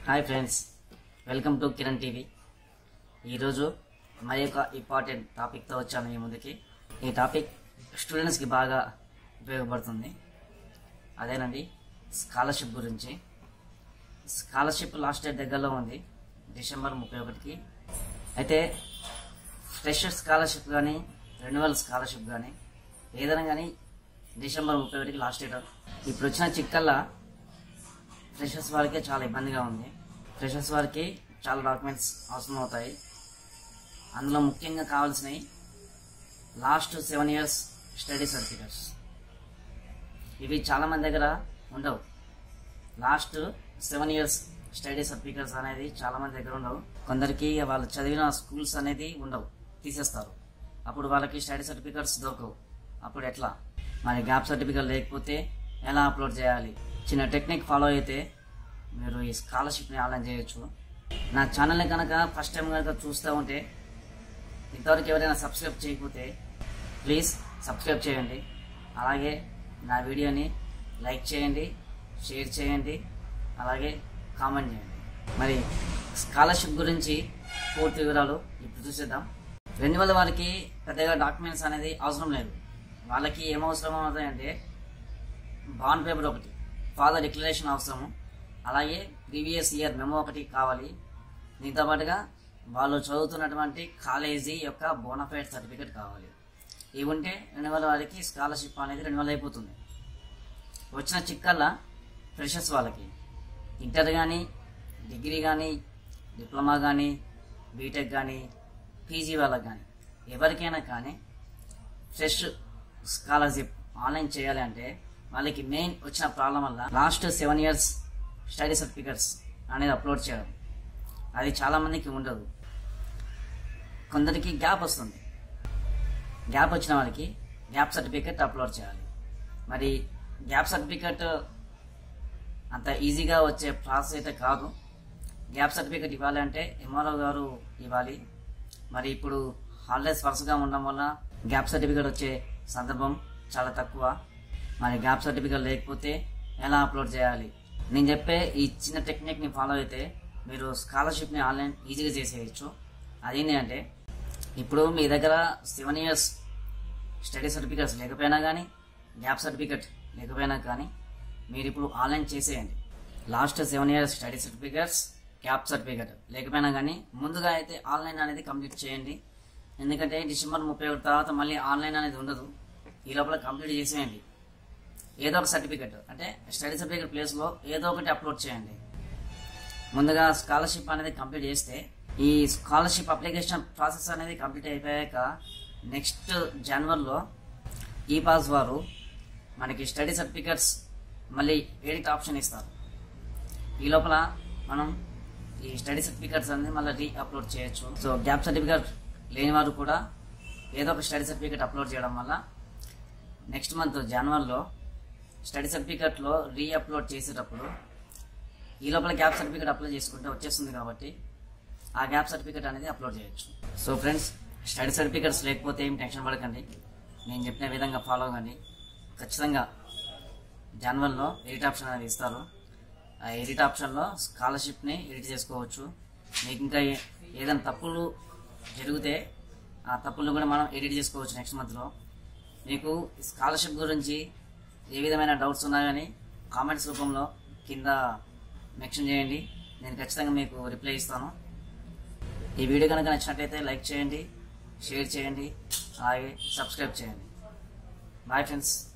hi friends welcome to Kiran TV ఈరోజు మరి ఒక ఇంపార్టెంట్ టాపిక్తో వచ్చాను మీ ముందుకి ఈ టాపిక్ స్టూడెంట్స్కి బాగా ఉపయోగపడుతుంది అదేనండి స్కాలర్షిప్ గురించి స్కాలర్షిప్ లాస్ట్ డేట్ దగ్గరలో ఉంది డిసెంబర్ ముప్పై ఒకటికి అయితే ఫ్రెషర్ స్కాలర్షిప్ కానీ రెన్యువల్ స్కాలర్షిప్ కానీ ఏదైనా కానీ డిసెంబర్ ముప్పై ఒకటికి లాస్ట్ డేట్ ఇప్పుడు వచ్చిన చిక్కల్లా ఫ్రెషర్స్ వారికి చాలా ఇబ్బందిగా ఉంది ఫ్రెషర్స్ వారికి చాలా డాక్యుమెంట్స్ అవసరం అవుతాయి అందులో ముఖ్యంగా కావాల్సినవి last seven years study certificates ఇవి చాలా మంది దగ్గర ఉండవు last seven years study certificates అనేది చాలా మంది దగ్గర ఉండవు కొందరికి వాళ్ళు చదివిన స్కూల్స్ అనేది ఉండవు తీసేస్తారు అప్పుడు వాళ్ళకి స్టడీ సర్టిఫికెట్స్ దొరకవు అప్పుడు ఎట్లా మరి గ్యాప్ సర్టిఫికెట్ లేకపోతే ఎలా అప్లోడ్ చేయాలి చిన్న టెక్నిక్ ఫాలో అయితే మీరు ఈ స్కాలర్షిప్ని ఆన్లైన్ చేయొచ్చు నా ఛానల్ని కనుక ఫస్ట్ టైం కనుక చూస్తూ ఉంటే ఇంతవరకు ఎవరైనా సబ్స్క్రైబ్ చేయకపోతే ప్లీజ్ సబ్స్క్రైబ్ చేయండి అలాగే నా వీడియోని లైక్ చేయండి షేర్ చేయండి అలాగే కామెంట్ చేయండి మరి స్కాలర్షిప్ గురించి పూర్తి వివరాలు ఇప్పుడు చూసేద్దాం రెన్యువల్ వారికి పెద్దగా డాక్యుమెంట్స్ అనేది అవసరం లేదు వాళ్ళకి ఏం అవసరం అవుతాయంటే బాండ్ పేపర్ ఒకటి ఫాదర్ డిక్లరేషన్ అవసరము అలాగే ప్రీవియస్ ఇయర్ మెమో ఒకటి కావాలి దీంతో పాటుగా వాళ్ళు చదువుతున్నటువంటి కాలేజీ యొక్క బోనఫైడ్ సర్టిఫికేట్ కావాలి ఇవి ఉంటే రెన్యువల్ వారికి స్కాలర్షిప్ అనేది రెన్యువల్ అయిపోతుంది వచ్చిన చిక్కల్లా ఫ్రెషర్స్ వాళ్ళకి ఇంటర్ కానీ డిగ్రీ కానీ డిప్లొమా కానీ బీటెక్ కానీ పీజీ వాళ్ళకి కానీ ఎవరికైనా కానీ ఫ్రెష్ స్కాలర్షిప్ ఆన్లైన్ చేయాలి అంటే వాళ్ళకి మెయిన్ వచ్చిన ప్రాబ్లం వల్ల last seven years study certificates అనేది అప్లోడ్ చేయడం అది చాలా మందికి ఉండదు కొందరికి గ్యాప్ వస్తుంది గ్యాప్ వచ్చిన వాళ్ళకి గ్యాప్ సర్టిఫికెట్ అప్లోడ్ చేయాలి మరి గ్యాప్ సర్టిఫికెట్ అంత ఈజీగా వచ్చే ప్రాసెస్ అయితే కాదు గ్యాప్ సర్టిఫికెట్ ఇవ్వాలి అంటే ఎంఆర్ఓ గారు ఇవ్వాలి మరి ఇప్పుడు హాలిడేస్ వరుసగా ఉండడం వల్ల గ్యాప్ సర్టిఫికేట్ వచ్చే సందర్భం చాలా తక్కువ మరి గ్యాప్ సర్టిఫికేట్ లేకపోతే ఎలా అప్లోడ్ చేయాలి నేను చెప్పే ఈ చిన్న టెక్నిక్ని ఫాలో అయితే మీరు స్కాలర్షిప్ని ఆన్లైన్ ఈజీగా చేసేయచ్చు అదేంటి అంటే ఇప్పుడు మీ దగ్గర సెవెన్ ఇయర్స్ స్టడీ సర్టిఫికేట్స్ లేకపోయినా కానీ గ్యాప్ సర్టిఫికేట్ లేకపోయినా కానీ మీరు ఇప్పుడు ఆన్లైన్ చేసేయండి last seven years study certificates gap certificate లేకపోయినా కానీ ముందుగా అయితే ఆన్లైన్ అనేది కంప్లీట్ చేయండి ఎందుకంటే డిసెంబర్ ముప్పై ఒకటి తర్వాత మళ్ళీ ఆన్లైన్ అనేది ఉండదు ఈ లోపల కంప్లీట్ చేసేయండి ఏదో ఒక సర్టిఫికెట్ అంటే స్టడీ సర్టిఫికేట్ ప్లేస్లో ఏదో ఒకటి అప్లోడ్ చేయండి ముందుగా స్కాలర్షిప్ అనేది కంప్లీట్ చేస్తే ఈ స్కాలర్షిప్ అప్లికేషన్ ప్రాసెస్ అనేది కంప్లీట్ అయిపోయాక నెక్స్ట్ జనవరిలో ఈ పాస్ వారు మనకి స్టడీ సర్టిఫికెట్స్ మళ్ళీ ఎడిట్ ఆప్షన్ ఇస్తారు ఈ లోపల మనం ఈ స్టడీ సర్టిఫికెట్స్ అనేది మళ్ళీ రీ అప్లోడ్ చేయొచ్చు సో గ్యాప్ సర్టిఫికెట్ లేని వారు కూడా ఏదో ఒక స్టడీ సర్టిఫికెట్ అప్లోడ్ చేయడం వల్ల నెక్స్ట్ మంత్ జనవరిలో స్టడీ సర్టిఫికెట్లో రీ అప్లోడ్ చేసేటప్పుడు ఈ లోపల గ్యాప్ సర్టిఫికేట్ అప్లై చేసుకుంటే వచ్చేస్తుంది కాబట్టి ఆ గ్యాప్ సర్టిఫికేట్ అనేది అప్లోడ్ చేయొచ్చు సో ఫ్రెండ్స్ స్టడీ సర్టిఫికేట్స్ లేకపోతే ఏం టెన్షన్ పడకండి నేను చెప్పిన విధంగా ఫాలో అవ్వండి ఖచ్చితంగా జనవరిలో ఎడిట్ ఆప్షన్ అనేది ఇస్తారు ఆ ఎడిట్ ఆప్షన్లో స్కాలర్షిప్ని ఎడిట్ చేసుకోవచ్చు మీకు ఇంకా ఏ- ఏదైనా తప్పులు జరిగితే ఆ తప్పులను కూడా మనం ఎడిట్ చేసుకోవచ్చు నెక్స్ట్ మంత్లో మీకు స్కాలర్షిప్ గురించి ఏ విధమైన డౌట్స్ ఉన్నాయని కామెంట్స్ రూపంలో కింద మెన్షన్ చేయండి నేను ఖచ్చితంగా మీకు రిప్లై ఇస్తాను ఈ వీడియో కనుక నచ్చినట్లయితే లైక్ చేయండి షేర్ చేయండి అలాగే సబ్స్క్రైబ్ చేయండి బాయ్ ఫ్రెండ్స్